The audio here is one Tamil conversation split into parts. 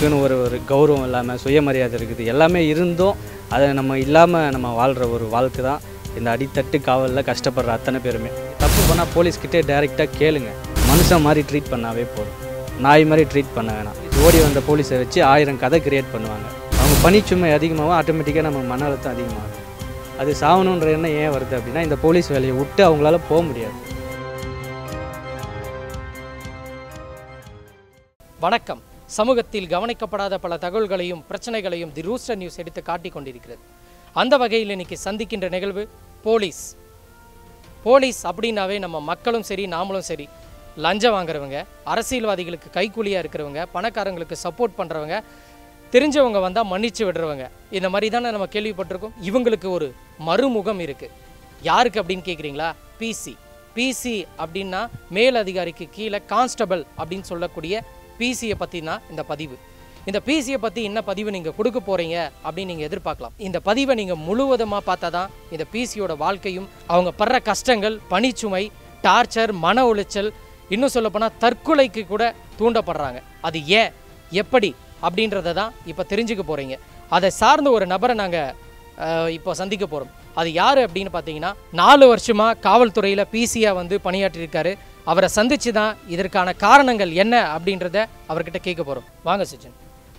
நமக்குன்னு ஒரு ஒரு கௌரவம் இல்லாமல் சுயமரியாதை இருக்குது எல்லாமே இருந்தும் அதை நம்ம இல்லாமல் நம்ம வாழ்கிற ஒரு வாழ்க்கை தான் இந்த அடித்தட்டு காவலில் கஷ்டப்படுற அத்தனை பேருமே தப்பு பண்ணால் போலீஸ்கிட்டே டைரெக்டாக கேளுங்க மனுஷன் மாதிரி ட்ரீட் பண்ணாவே போதும் நாய் மாதிரி ட்ரீட் பண்ண வேணாம் ஓடி வந்த போலீஸை வச்சு ஆயிரம் கதை கிரியேட் பண்ணுவாங்க அவங்க பணிச்சுமை அதிகமாகவும் ஆட்டோமேட்டிக்காக நம்ம மன அழுத்தம் அதிகமாகும் அது சாகணுன்ற எண்ணம் ஏன் வருது அப்படின்னா இந்த போலீஸ் வேலையை விட்டு அவங்களால போக முடியாது வணக்கம் சமூகத்தில் கவனிக்கப்படாத பல தகவல்களையும் பிரச்சனைகளையும் தி ரூஸ்டர் நியூஸ் எடுத்து காட்டிக் கொண்டிருக்கிறது அந்த வகையில் இன்னைக்கு சந்திக்கின்ற நிகழ்வு போலீஸ் போலீஸ் அப்படின்னாவே நம்ம மக்களும் சரி நாமளும் சரி லஞ்சம் வாங்குறவங்க அரசியல்வாதிகளுக்கு கைக்கூலியாக இருக்கிறவங்க பணக்காரங்களுக்கு சப்போர்ட் பண்ணுறவங்க தெரிஞ்சவங்க வந்தால் மன்னிச்சு விடுறவங்க இந்த மாதிரி தானே நம்ம கேள்விப்பட்டிருக்கோம் இவங்களுக்கு ஒரு மறுமுகம் இருக்குது யாருக்கு அப்படின்னு கேட்குறீங்களா பிசி பிசி அப்படின்னா மேல் அதிகாரிக்கு கீழே கான்ஸ்டபிள் அப்படின்னு சொல்லக்கூடிய பிசியை பற்றினா இந்த பதிவு இந்த பிசியை பற்றி என்ன பதிவு நீங்கள் கொடுக்க போகிறீங்க அப்படின்னு நீங்கள் எதிர்பார்க்கலாம் இந்த பதிவை நீங்கள் முழுவதுமாக பார்த்தா தான் இந்த பிசியோட வாழ்க்கையும் அவங்க படுற கஷ்டங்கள் பணிச்சுமை டார்ச்சர் மன உளைச்சல் இன்னும் சொல்லப்போனால் தற்கொலைக்கு கூட தூண்டப்படுறாங்க அது ஏன் எப்படி அப்படின்றத தான் இப்போ தெரிஞ்சுக்க போகிறீங்க அதை சார்ந்த ஒரு நபரை நாங்கள் இப்போ சந்திக்க போகிறோம் அது யார் அப்படின்னு பார்த்தீங்கன்னா நாலு வருஷமாக காவல்துறையில் பிசியாக வந்து பணியாற்றியிருக்காரு அவரை சந்திச்சு தான் இதற்கான காரணங்கள் என்ன அப்படின்றத அவர்கிட்ட கேட்க போகிறோம் வாங்க சச்சின்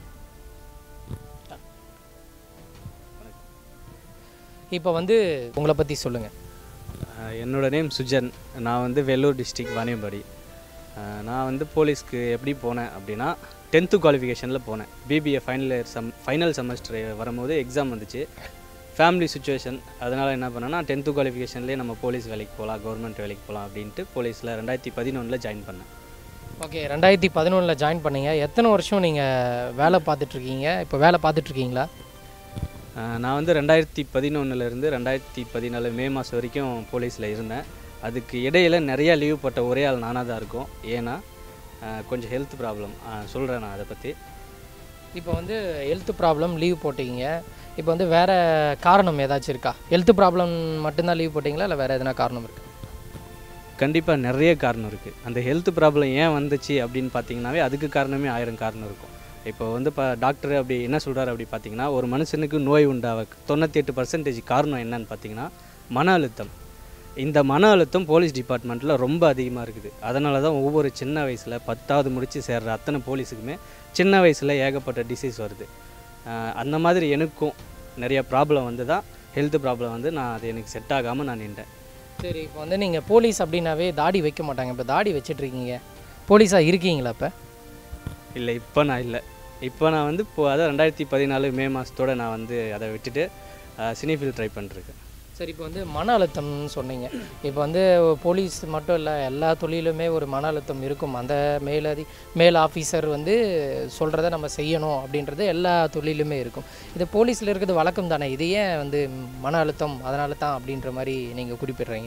இப்போ வந்து உங்களை பற்றி சொல்லுங்கள் ஆஹ் என்னோட நேம் சுஜன் நான் வந்து வெள்ளூர் டிஸ்ட்ரிக்ட் வாணியம்பாடி ஆஹ் நான் வந்து போலீஸ்க்கு எப்படி போனேன் அப்படின்னா டென்த்து குவாலிஃபிகேஷனில் போனேன் BBA final year sum final semester வரும்போது எக்ஸாம் வந்துச்சு ஃபேமிலி சுச்சுவேஷன் அதனால் என்ன பண்ணேன்னா டென்த்து குவாலிஃபிகேஷன்லேயே நம்ம போலீஸ் வேலைக்கு போகலாம் கவர்மெண்ட் வேலைக்கு போகலாம் அப்படின்ட்டு போலீஸில் ரெண்டாயிரத்தி பதினொன்றில் ஜாயின் பண்ணேன் ஓகே ரெண்டாயிரத்தி பதினொன்றில் ஜாயின் பண்ணீங்க எத்தனை வருஷம் நீங்கள் வேலை பார்த்துட்ருக்கீங்க இப்போ வேலை பார்த்துட்ருக்கீங்களா ஆஹ் நான் வந்து ரெண்டாயிரத்தி பதினொன்றுலேருந்து ரெண்டாயிரத்தி பதினாலு மே மாதம் வரைக்கும் போலீஸில் இருந்தேன் அதுக்கு இடையில நிறைய லீவ் போட்ட ஒரே ஆள் நானாக தான் இருக்கும் ஏன்னா ஆஹ் கொஞ்சம் ஹெல்த் ப்ராப்ளம் சொல்கிறேன் நான் அதை பற்றி இப்போ வந்து ஹெல்த் ப்ராப்ளம் லீவ் போட்டீங்க இப்போ வந்து வேறு காரணம் ஏதாச்சும் இருக்கா ஹெல்த் ப்ராப்ளம் மட்டும்தான் லீவ் போட்டிங்களா இல்லை வேறு எதனா காரணம் இருக்கா கண்டிப்பாக நிறைய காரணம் இருக்குது அந்த ஹெல்த் ப்ராப்ளம் ஏன் வந்துச்சு அப்படின்னு பார்த்தீங்கன்னாவே அதுக்கு காரணமே ஆயிரம் காரணம் இருக்கும் இப்போ வந்து இப்போ டாக்டர் அப்படி என்ன சொல்கிறாரு அப்படி பார்த்தீங்கன்னா ஒரு மனுஷனுக்கு நோய் உண்டாக தொண்ணூற்றி எட்டு பர்சன்டேஜ் காரணம் என்னன்னு பார்த்தீங்கன்னா மன அழுத்தம் இந்த மன அழுத்தம் போலீஸ் டிபார்ட்மெண்ட்டில் ரொம்ப அதிகமாக இருக்குது அதனால தான் ஒவ்வொரு சின்ன வயசில் பத்தாவது முடித்து சேர்ற அத்தனை போலீஸுக்குமே சின்ன வயசில் ஏகப்பட்ட டிசீஸ் வருது ஆஹ் அந்த மாதிரி எனக்கும் நிறைய ப்ராப்ளம் வந்து தான் ஹெல்த் ப்ராப்ளம் வந்து நான் அது எனக்கு செட் ஆகாமல் நான் நின்றேன் சரி இப்போ வந்து நீங்கள் போலீஸ் அப்படின்னாவே தாடி வைக்க மாட்டாங்க இப்போ தாடி வச்சிட்ருக்கீங்க போலீஸாக இருக்கீங்களா இப்போ இல்லை இப்போ நான் இல்லை இப்போ நான் வந்து இப்போ அதான் ரெண்டாயிரத்தி பதினாலு மே மாதத்தோட நான் வந்து அதை விட்டுட்டு சினிஃபில் ட்ரை பண்ணிருக்கேன் சரி இப்போ வந்து மன அழுத்தம்னு சொன்னீங்க இப்போ வந்து போலீஸ் மட்டும் இல்லை எல்லா தொழிலுமே ஒரு மன அழுத்தம் இருக்கும் அந்த மேலதி மேல் ஆஃபீஸர் வந்து சொல்கிறத நம்ம செய்யணும் அப்படின்றது எல்லா தொழிலுமே இருக்கும் இது போலீஸில் இருக்கிறது வழக்கம் தானே இது ஏன் வந்து மன அழுத்தம் அதனால தான் அப்படின்ற மாதிரி நீங்கள் குறிப்பிடுறீங்க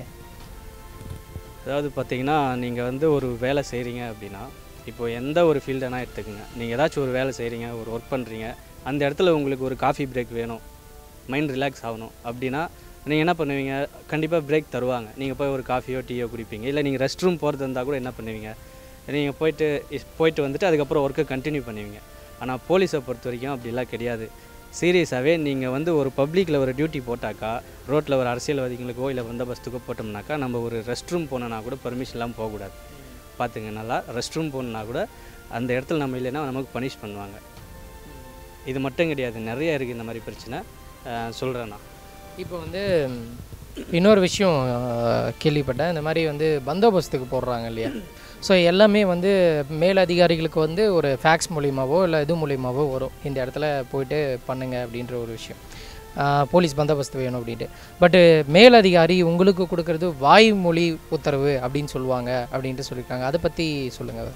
அதாவது பார்த்தீங்கன்னா நீங்கள் வந்து ஒரு வேலை செய்கிறீங்க அப்படின்னா இப்போ எந்த ஒரு ஃபீல்டனா எடுத்துக்கோங்க நீங்கள் ஏதாச்சும் ஒரு வேலை செய்கிறீங்க ஒரு ஒர்க் பண்ணுறீங்க அந்த இடத்துல உங்களுக்கு ஒரு காஃபி பிரேக் வேணும் மைண்ட் ரிலாக்ஸ் ஆகணும் அப்படின்னா நீங்கள் என்ன பண்ணுவீங்க கண்டிப்பாக பிரேக் தருவாங்க நீங்கள் போய் ஒரு காஃபியோ டீயோ குடிப்பீங்க இல்லை நீங்கள் ரெஸ்ட் ரூம் போகிறது இருந்தால் கூட என்ன பண்ணுவீங்க நீங்கள் போயிட்டு இஸ்- போயிட்டு வந்துட்டு அதுக்கப்புறம் ஒர்க்கை கண்டினியூ பண்ணுவீங்க ஆனால் போலீஸை பொறுத்த வரைக்கும் அப்படிலாம் கிடையாது சீரியஸாகவே நீங்கள் வந்து ஒரு பப்ளிக்கில் ஒரு டியூட்டி போட்டாக்கா ரோட்டில் ஒரு அரசியல்வாதிகளுக்கோ இல்லை பந்தோபஸ்துக்கோ போட்டோம்னாக்கா நம்ம ஒரு ரெஸ்ட் ரூம் போனோன்னா கூட பர்மிஷன்லாம் போகக்கூடாது பார்த்துங்க நல்லா ரெஸ்ட் ரூம் போகணுன்னா கூட அந்த இடத்துல நம்ம இல்லைன்னா நமக்கு பனிஷ் பண்ணுவாங்க இது மட்டும் கிடையாது நிறைய இருக்குது இந்த மாதிரி பிரச்சனை சொல்கிறேன் நான் இப்போ வந்து ம், இன்னொரு விஷயம் அஹ், கேள்விப்பட்டேன் இந்த மாதிரி வந்து பந்தோபஸ்துக்கு போடுறாங்க இல்லையா ஸோ எல்லாமே வந்து மேல் அதிகாரிகளுக்கு வந்து ஒரு ஃபேக்ஸ் மூலியமாவோ இல்லை இது மூலியமாவோ வரும் இந்த இடத்துல போயிட்டு பண்ணுங்க அப்படின்ற ஒரு விஷயம் அஹ், போலீஸ் பந்தோபஸ்து வேணும் அப்படின்ட்டு பட்டு மேல் அதிகாரி உங்களுக்கு கொடுக்கறது வாய்மொழி உத்தரவு அப்படின்னு சொல்லுவாங்க அப்படின்ட்டு சொல்லியிருக்காங்க அதை பற்றி சொல்லுங்கள்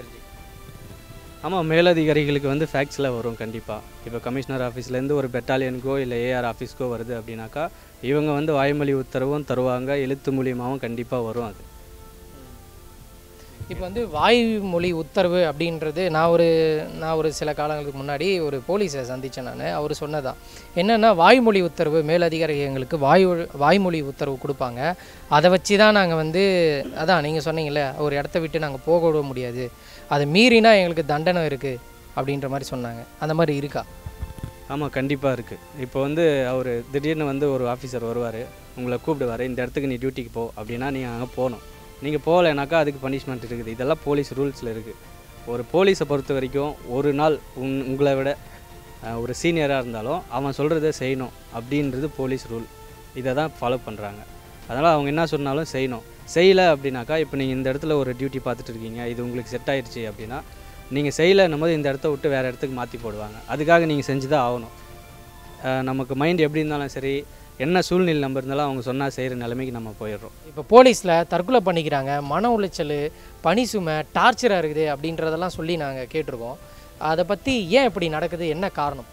ஆமாம் மேலதிகாரிகளுக்கு வந்து ஃபேக்ட்ஸில் வரும் கண்டிப்பாக இப்போ கமிஷனர் ஆஃபீஸ்லேருந்து ஒரு பெட்டாலியனுக்கோ இல்லை ஏஆர் ஆஃபீஸ்க்கோ வருது அப்படின்னாக்கா இவங்க வந்து வாய்மொழி உத்தரவும் தருவாங்க எழுத்து மூலியமாகவும் கண்டிப்பாக வரும் அது இப்போ வந்து வாய்மொழி உத்தரவு அப்படின்றது நான் ஒரு நான் ஒரு சில காலங்களுக்கு முன்னாடி ஒரு போலீஸை சந்தித்தேன் நான் அவர் சொன்னதான் என்னென்னா வாய்மொழி உத்தரவு மேலதிகாரி எங்களுக்கு வாய் வாய்மொழி உத்தரவு கொடுப்பாங்க அதை வச்சு தான் நாங்கள் வந்து அதான் நீங்கள் சொன்னீங்கல்ல ஒரு இடத்த விட்டு நாங்கள் போக விட முடியாது அதை மீறினா எங்களுக்கு தண்டனை இருக்குது அப்படின்ற மாதிரி சொன்னாங்க அந்த மாதிரி இருக்கா ஆமாம் கண்டிப்பாக இருக்குது இப்போ வந்து அவர் திடீர்னு வந்து ஒரு ஆஃபீஸர் வருவார் உங்களை கூப்பிடுவார் இந்த இடத்துக்கு நீ டியூட்டிக்கு போ அப்படின்னா நீங்கள் அங்கே போகணும் நீங்கள் போகலைனாக்கா அதுக்கு பனிஷ்மெண்ட் இருக்குது இதெல்லாம் போலீஸ் ரூல்ஸில் இருக்குது ஒரு போலீஸை பொறுத்த வரைக்கும் ஒரு நாள் உன் உங்களை விட அஹ், ஒரு சீனியராக இருந்தாலும் அவன் சொல்கிறத செய்யணும் அப்படின்றது போலீஸ் ரூல் இதை தான் ஃபாலோ பண்ணுறாங்க அதனால் அவங்க என்ன சொன்னாலும் செய்யணும் செய்யலை அப்படின்னாக்கா இப்போ நீங்கள் இந்த இடத்துல ஒரு டியூட்டி பார்த்துட்டு இருக்கீங்க இது உங்களுக்கு செட் ஆயிடுச்சு அப்படின்னா நீங்கள் செய்யலைன்னும் போது இந்த இடத்த விட்டு வேறு இடத்துக்கு மாற்றி போடுவாங்க அதுக்காக நீங்கள் செஞ்சு தான் ஆகணும் அஹ் நமக்கு மைண்ட் எப்படி இருந்தாலும் சரி என்ன சூழ்நிலை நம்ம இருந்தாலும் அவங்க சொன்னால் செய்கிற நிலைமைக்கு நம்ம போயிடுறோம் இப்போ போலீஸில் தற்கொலை பண்ணிக்கிறாங்க மன உளைச்சல் பனி சுமை டார்ச்சராக இருக்குது அப்படின்றதெல்லாம் சொல்லி நாங்கள் கேட்டிருக்கோம் அதை பற்றி ஏன் இப்படி நடக்குது என்ன காரணம்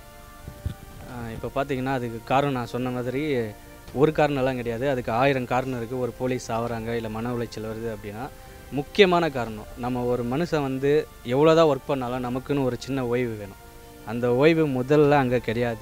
இப்போ பார்த்தீங்கன்னா அதுக்கு காரணம் நான் சொன்ன மாதிரி ஒரு காரணம்லாம் கிடையாது அதுக்கு ஆயிரம் காரணம் இருக்குது ஒரு போலீஸ் ஆகுறாங்க இல்லை மன உளைச்சல் வருது அப்படின்னா முக்கியமான காரணம் நம்ம ஒரு மனுஷன் வந்து எவ்வளோதான் ஒர்க் பண்ணாலும் நமக்குன்னு ஒரு சின்ன ஓய்வு வேணும் அந்த ஓய்வு முதல்ல அங்கே கிடையாது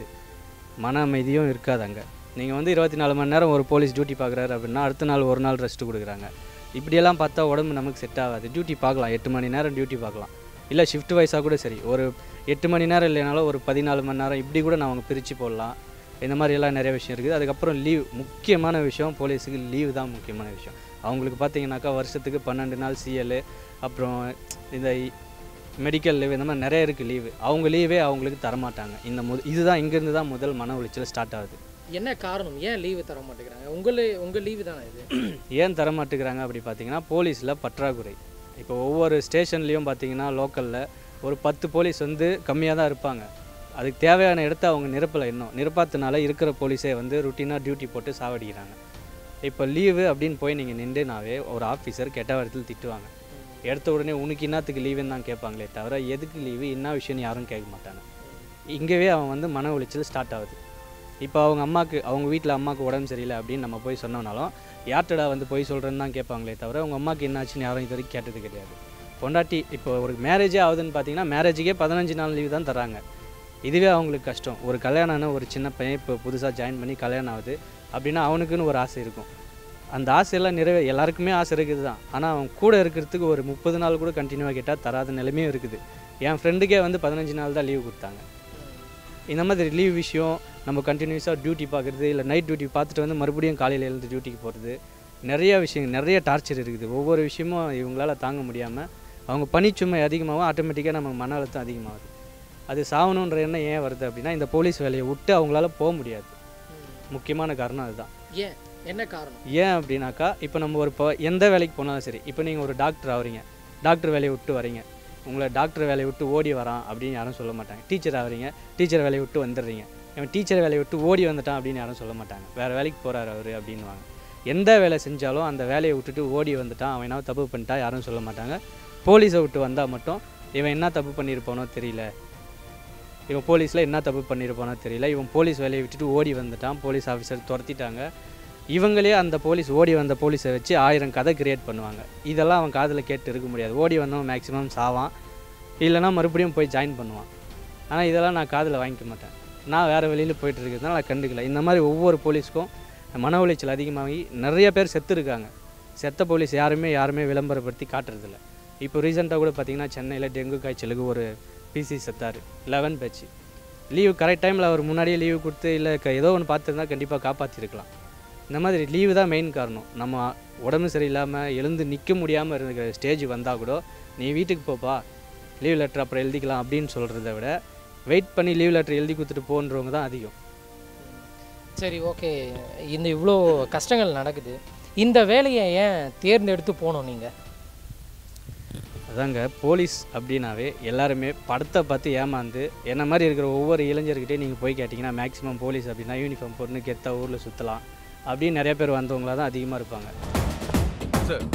மன அமைதியும் இருக்காது அங்கே நீங்கள் வந்து இருபத்தி நாலு மணி நேரம் ஒரு போலீஸ் டியூட்டி பார்க்குறாரு அப்படின்னா அடுத்த நாள் ஒரு நாள் ரெஸ்ட் கொடுக்குறாங்க இப்படியெல்லாம் பார்த்தா உடம்பு நமக்கு செட் ஆகாது டியூட்டி பார்க்கலாம் எட்டு மணி நேரம் டியூட்டி பார்க்கலாம் இல்லை ஷிஃப்ட் வைஸாக கூட சரி ஒரு எட்டு மணி நேரம் இல்லைனாலும் ஒரு பதினாலு மணி நேரம் இப்படி கூட நான் அவங்க பிரித்து போடலாம் இந்த மாதிரி எல்லாம் நிறைய விஷயம் இருக்குது அதுக்கப்புறம் லீவ் முக்கியமான விஷயம் போலீஸுக்கு லீவு தான் முக்கியமான விஷயம் அவங்களுக்கு பார்த்தீங்கன்னாக்கா வருஷத்துக்கு பன்னெண்டு நாள் சிஎல் அப்புறம் இந்த மெடிக்கல் லீவ் இந்த மாதிரி நிறைய இருக்குது லீவு அவங்க லீவே அவங்களுக்கு தரமாட்டாங்க இந்த மு இதுதான் இங்கேருந்து தான் முதல் மன உளைச்சல் ஸ்டார்ட் ஆகுது என்ன காரணம் ஏன் லீவு தர மாட்டேங்கிறாங்க உங்களே உங்கள் லீவு தானே இது ஏன் தர மாட்டேங்கிறாங்க அப்படி பார்த்தீங்கன்னா போலீஸில் பற்றாக்குறை இப்போ ஒவ்வொரு ஸ்டேஷன்லேயும் பார்த்தீங்கன்னா லோக்கலில் ஒரு பத்து போலீஸ் வந்து கம்மியாக தான் இருப்பாங்க அதுக்கு தேவையான இடத்த அவங்க நிரப்பலை இன்னும் நிரப்பாதனால இருக்கிற போலீஸே வந்து ருட்டீனாக டியூட்டி போட்டு சாவடிக்கிறாங்க இப்போ லீவு அப்படின்னு போய் நீங்கள் நின்றுனாவே ஒரு ஆஃபீஸர் கெட்ட இடத்துல திட்டுவாங்க எடுத்த உடனே உனக்கு என்னத்துக்கு லீவுன்னு தான் கேட்பாங்களே தவிர எதுக்கு லீவு என்ன விஷயம்னு யாரும் கேட்க மாட்டாங்க இங்கேவே அவன் வந்து மன உளைச்சல் ஸ்டார்ட் ஆகுது இப்போ அவங்க அம்மாவுக்கு அவங்க வீட்டில் அம்மாவுக்கு உடம்பு சரியில்லை அப்படின்னு நம்ம போய் சொன்னோம்னாலும் யார்ட்டடா வந்து போய் சொல்கிறேன்னு தான் கேட்பாங்களே தவிர உங்கள் அம்மாவுக்கு என்னாச்சுன்னு யாரும் இது வரைக்கும் கேட்டது கிடையாது பொண்டாட்டி இப்போ ஒரு மேரேஜே ஆகுதுன்னு பார்த்தீங்கன்னா மேரேஜுக்கே பதினஞ்சு நாள் லீவு தான் தராங்க இதுவே அவங்களுக்கு கஷ்டம் ஒரு கல்யாணம்னா ஒரு சின்ன பையன் இப்போ புதுசாக ஜாயின் பண்ணி கல்யாணம் ஆகுது அப்படின்னா அவனுக்குன்னு ஒரு ஆசை இருக்கும் அந்த ஆசையெல்லாம் நிறைவே எல்லாருக்குமே ஆசை இருக்குது தான் ஆனால் அவன் கூட இருக்கிறதுக்கு ஒரு முப்பது நாள் கூட கண்டினியூவாக கேட்டால் தராத நிலைமையும் இருக்குது என் ஃப்ரெண்டுக்கே வந்து பதினஞ்சு நாள் தான் லீவு கொடுத்தாங்க இந்த மாதிரி லீவ் விஷயம் நம்ம கண்டினியூஸாக டியூட்டி பார்க்குறது இல்லை நைட் டியூட்டி பார்த்துட்டு வந்து மறுபடியும் காலையில் எழுந்து டியூட்டிக்கு போகிறது நிறைய விஷயம் நிறைய டார்ச்சர் இருக்குது ஒவ்வொரு விஷயமும் இவங்களால தாங்க முடியாமல் அவங்க பணிச்சுமை அதிகமாகவும் ஆட்டோமேட்டிக்காக நம்ம மன அழுத்தம் அதிகமாகுது அது சாகணுன்ற எண்ணம் ஏன் வருது அப்படின்னா இந்த போலீஸ் வேலையை விட்டு அவங்களால போக முடியாது முக்கியமான காரணம் அதுதான் ஏன் என்ன காரணம் ஏன் அப்படின்னாக்கா இப்போ நம்ம ஒரு இப்போ எந்த வேலைக்கு போனாலும் சரி இப்போ நீங்கள் ஒரு டாக்டர் ஆகுறீங்க டாக்டர் வேலையை விட்டு வரீங்க உங்களை டாக்டர் வேலையை விட்டு ஓடி வரான் அப்படின்னு யாரும் சொல்ல மாட்டாங்க டீச்சர் ஆகுறீங்க டீச்சர் வேலையை விட்டு வந்துடுறீங்க இவன் டீச்சர் வேலையை விட்டு ஓடி வந்துட்டான் அப்படின்னு யாரும் சொல்ல மாட்டாங்க வேறு வேலைக்கு போகிறாரு அவர் அப்படின்வாங்க எந்த வேலை செஞ்சாலும் அந்த வேலையை விட்டுட்டு ஓடி வந்துட்டான் அவன் என்ன தப்பு பண்ணிட்டா யாரும் சொல்ல மாட்டாங்க போலீஸை விட்டு வந்தால் மட்டும் இவன் என்ன தப்பு பண்ணியிருப்பானோ தெரியல இவன் போலீஸில் என்ன தப்பு பண்ணியிருப்பானோ தெரியல இவன் போலீஸ் வேலையை விட்டுட்டு ஓடி வந்துட்டான் போலீஸ் ஆஃபீஸர் துரத்திட்டாங்க இவங்களே அந்த போலீஸ் ஓடி வந்த போலீஸை வச்சு ஆயிரம் கதை கிரியேட் பண்ணுவாங்க இதெல்லாம் அவன் காதில் கேட்டு இருக்க முடியாது ஓடி வந்தவன் மேக்ஸிமம் சாவான் இல்லைன்னா மறுபடியும் போய் ஜாயின் பண்ணுவான் ஆனால் இதெல்லாம் நான் காதில் வாங்கிக்க மாட்டேன் நான் வேறு வெளியில் போயிட்டு இருக்கிறதுனால நான் கண்டுக்கல இந்த மாதிரி ஒவ்வொரு போலீஸ்க்கும் மன உளைச்சல் அதிகமாகி நிறைய பேர் செத்து இருக்காங்க செத்த போலீஸ் யாருமே யாருமே விளம்பரப்படுத்தி காட்டுறதில்ல இப்போ ரீசெண்டாக கூட பார்த்தீங்கன்னா சென்னையில் டெங்கு காய்ச்சலுக்கு ஒரு பிசி செத்தார் லெவன் பேச்சு லீவு கரெக்ட் டைமில் அவர் முன்னாடியே லீவு கொடுத்து இல்லை ஏதோ ஒன்று பார்த்துருந்தா கண்டிப்பாக காப்பாற்றிருக்கலாம் இந்த மாதிரி லீவு தான் மெயின் காரணம் நம்ம உடம்பு சரியில்லாமல் எழுந்து நிற்க முடியாமல் இருக்கிற ஸ்டேஜ் வந்தால் கூட நீ வீட்டுக்கு போப்பா லீவ் லெட்டர் அப்புறம் எழுதிக்கலாம் அப்படின்னு சொல்கிறத விட வெயிட் பண்ணி லீவ் லெட்டர் எழுதி கொடுத்துட்டு போன்றவங்க தான் அதிகம் சரி ஓகே இந்த இவ்வளோ கஷ்டங்கள் நடக்குது இந்த வேலையை ஏன் தேர்ந்தெடுத்து போகணும் நீங்கள் அதாங்க போலீஸ் அப்படின்னாவே எல்லாருமே படத்தை பார்த்து ஏமாந்து என்ன மாதிரி இருக்கிற ஒவ்வொரு இளைஞர்கிட்டையும் நீங்கள் போய் கேட்டிங்கன்னா மேக்ஸிமம் போலீஸ் அப்படின்னா யூனிஃபார்ம் போட்டுன்னு கெத்தா ஊரில் சுற்றலாம் அப்படின்னு நிறைய பேர் வந்தவங்களா தான் அதிகமாக இருப்பாங்க சார்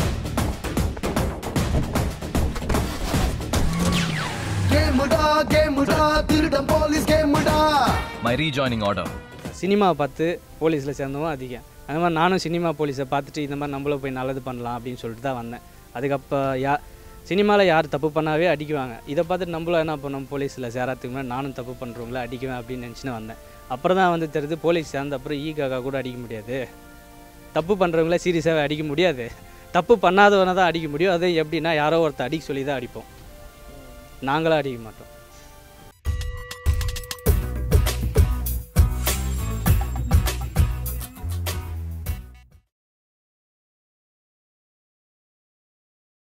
கேமுடா கேமுடா திருடம் போலீஸ் கேமுடா மை ரீஜாயினிங் ஆர்டர் சினிமாவை பார்த்து போலீஸில் சேர்ந்தவங்க அதிகம் அந்த மாதிரி நானும் சினிமா போலீஸை பார்த்துட்டு இந்த மாதிரி நம்மளும் போய் நல்லது பண்ணலாம் அப்படின்னு சொல்லிட்டு தான் வந்தேன் அதுக்கப்போ யா சினிமாவில் யார் தப்பு பண்ணாவே அடிக்குவாங்க இதை பார்த்துட்டு நம்மளும் என்ன பண்ணோம் போலீஸில் சேராதுக்கு முன்னாடி நானும் தப்பு பண்ணுறவங்கள அடிக்குவேன் அப்படின்னு நினச்சின்னு வந்தேன் அப்புறம் தான் வந்து தெரியுது போலீஸ் சேர்ந்த அப்புறம் ஈ காக்கா கூட அடிக்க முடியாது தப்பு பண்ணுறவங்கள சீரியஸாகவே அடிக்க முடியாது தப்பு பண்ணாதவனை தான் அடிக்க முடியும் அது எப்படின்னா யாரோ ஒருத்தர் அடிக்க சொல்லி தான் அடிப்போம் நாங்களாம் அடிக்க மாட்டோம்